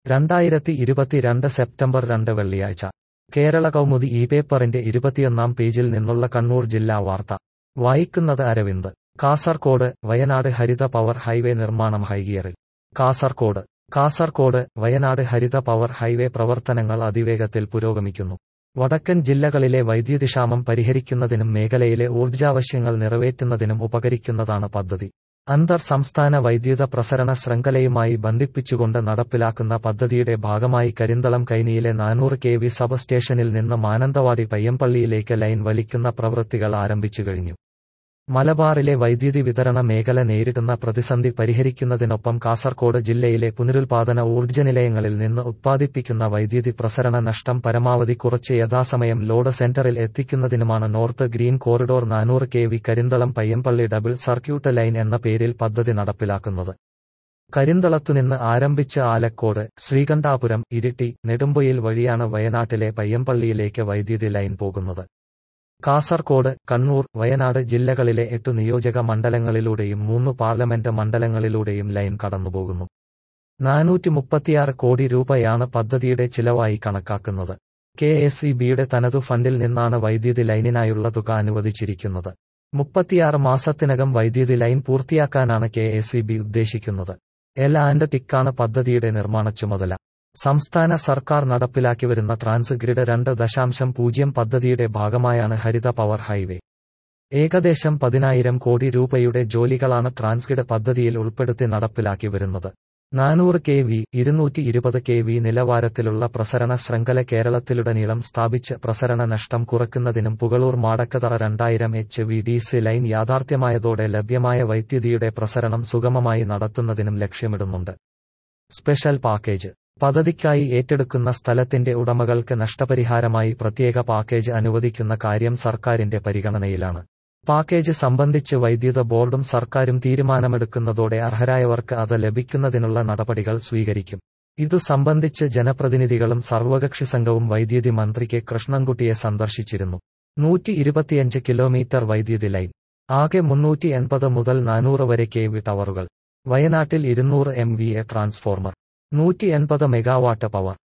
രണ്ടായിരത്തി ഇരുപത്തിരണ്ട് സെപ്റ്റംബർ രണ്ട് വെള്ളിയാഴ്ച കേരള കൗമുദി ഈ പേപ്പറിന്റെ ഇരുപത്തിയൊന്നാം പേജിൽ നിന്നുള്ള കണ്ണൂർ ജില്ലാ വാർത്ത വായിക്കുന്നത് അരവിന്ദ് കാസർകോട് വയനാട് ഹരിത പവർ ഹൈവേ നിർമ്മാണം ഹൈഗിയറിൽ കാസർകോട് കാസർകോട് വയനാട് ഹരിത പവർ ഹൈവേ പ്രവർത്തനങ്ങൾ അതിവേഗത്തിൽ പുരോഗമിക്കുന്നു വടക്കൻ ജില്ലകളിലെ വൈദ്യുതിക്ഷാമം പരിഹരിക്കുന്നതിനും മേഖലയിലെ ഊർജ്ജാവശ്യങ്ങൾ നിറവേറ്റുന്നതിനും ഉപകരിക്കുന്നതാണ് പദ്ധതി അന്തർ സംസ്ഥാന വൈദ്യുത പ്രസരണ ശൃംഖലയുമായി ബന്ധിപ്പിച്ചുകൊണ്ട് നടപ്പിലാക്കുന്ന പദ്ധതിയുടെ ഭാഗമായി കരിന്തളം കൈനിയിലെ നാനൂറ് കെ വി സബ് സ്റ്റേഷനിൽ നിന്ന് മാനന്തവാടി പയ്യമ്പള്ളിയിലേക്ക് ലൈൻ വലിക്കുന്ന പ്രവൃത്തികൾ ആരംഭിച്ചു കഴിഞ്ഞു മലബാറിലെ വൈദ്യുതി വിതരണ മേഖല നേരിടുന്ന പ്രതിസന്ധി പരിഹരിക്കുന്നതിനൊപ്പം കാസർകോട് ജില്ലയിലെ പുനരുൽപാദന ഊർജ്ജ നിലയങ്ങളിൽ നിന്ന് ഉത്പാദിപ്പിക്കുന്ന വൈദ്യുതി പ്രസരണ നഷ്ടം പരമാവധി കുറച്ച് യഥാസമയം ലോഡ് സെന്ററിൽ എത്തിക്കുന്നതിനുമാണ് നോർത്ത് ഗ്രീൻ കോറിഡോർ നാനൂറ് K V Karinthalam Payyampally double circuit line എന്ന പേരിൽ പദ്ധതി നടപ്പിലാക്കുന്നത് കരിന്തളത്തുനിന്ന് ആരംഭിച്ച് ആലക്കോട് ശ്രീകണ്ഠാപുരം ഇരിട്ടി നെടുമ്പൊയിൽ വഴിയാണ് വയനാട്ടിലെ പയ്യമ്പള്ളിയിലേക്ക് വൈദ്യുതി ലൈൻ പോകുന്നത് കാസർകോട് കണ്ണൂർ വയനാട് ജില്ലകളിലെ എട്ടു നിയോജക മണ്ഡലങ്ങളിലൂടെയും മൂന്ന് പാർലമെന്റ് മണ്ഡലങ്ങളിലൂടെയും ലൈൻ കടന്നുപോകുന്നു നാനൂറ്റി മുപ്പത്തിയാറ് കോടി രൂപയാണ് പദ്ധതിയുടെ ചിലവായി കണക്കാക്കുന്നത് കെ എസ് ഇ ബിയുടെ തനതു ഫണ്ടിൽ നിന്നാണ് വൈദ്യുതി ലൈനിനായുള്ള തുക അനുവദിച്ചിരിക്കുന്നത് മുപ്പത്തിയാറ് മാസത്തിനകം വൈദ്യുതി ലൈൻ പൂർത്തിയാക്കാനാണ് കെ എസ് ഇ ബി ഉദ്ദേശിക്കുന്നത് എൽ ആൻഡ് ടിക്കാണ് പദ്ധതിയുടെ നിർമ്മാണ ചുമതല സംസ്ഥാന സർക്കാർ നടപ്പിലാക്കി വരുന്ന ട്രാൻസ് ഗ്രിഡ് രണ്ട് ദശാംശം പൂജ്യം പദ്ധതിയുടെ ഭാഗമായാണ് ഹരിത പവർ ഹൈവേ ഏകദേശം പതിനായിരം കോടി രൂപയുടെ ജോലികളാണ് ട്രാൻസ്ഗ്രിഡ് പദ്ധതിയിൽ ഉൾപ്പെടുത്തി നടപ്പിലാക്കി വരുന്നത് നാനൂറ് കെ വി ഇരുന്നൂറ്റി ഇരുപത് കെ വി നിലവാരത്തിലുള്ള പ്രസരണ ശൃംഖല കേരളത്തിലുടനീളം സ്ഥാപിച്ച് പ്രസരണ നഷ്ടം കുറയ്ക്കുന്നതിനും പുകളൂർ മാടക്കതറ രണ്ടായിരം H V D C line യാഥാർത്ഥ്യമായതോടെ ലഭ്യമായ വൈദ്യുതിയുടെ പ്രസരണം സുഗമമായി നടത്തുന്നതിനും ലക്ഷ്യമിടുന്നുണ്ട് സ്പെഷ്യൽ പാക്കേജ് പദ്ധതിക്കായി ഏറ്റെടുക്കുന്ന സ്ഥലത്തിന്റെ ഉടമകൾക്ക് നഷ്ടപരിഹാരമായി പ്രത്യേക പാക്കേജ് അനുവദിക്കുന്ന കാര്യം സർക്കാരിന്റെ പരിഗണനയിലാണ് പാക്കേജ് സംബന്ധിച്ച് വൈദ്യുത ബോർഡും സർക്കാരും തീരുമാനമെടുക്കുന്നതോടെ അർഹരായവർക്ക് അത് ലഭിക്കുന്നതിനുള്ള നടപടികൾ സ്വീകരിക്കും ഇതു സംബന്ധിച്ച് ജനപ്രതിനിധികളും സർവകക്ഷി സംഘവും വൈദ്യുതി മന്ത്രി കെ കൃഷ്ണൻകുട്ടിയെ സന്ദർശിച്ചിരുന്നു നൂറ്റി ഇരുപത്തിയഞ്ച് കിലോമീറ്റർ വൈദ്യുതി ലൈൻ ആകെ മുന്നൂറ്റി എൺപത് മുതൽ നാനൂറ് വരെ കെ വി ടവറുകൾ വയനാട്ടിൽ ഇരുന്നൂറ് എം വി എ ട്രാൻസ്ഫോർമർ നൂറ്റി എൺപത് മെഗാവാട്ട് പവർ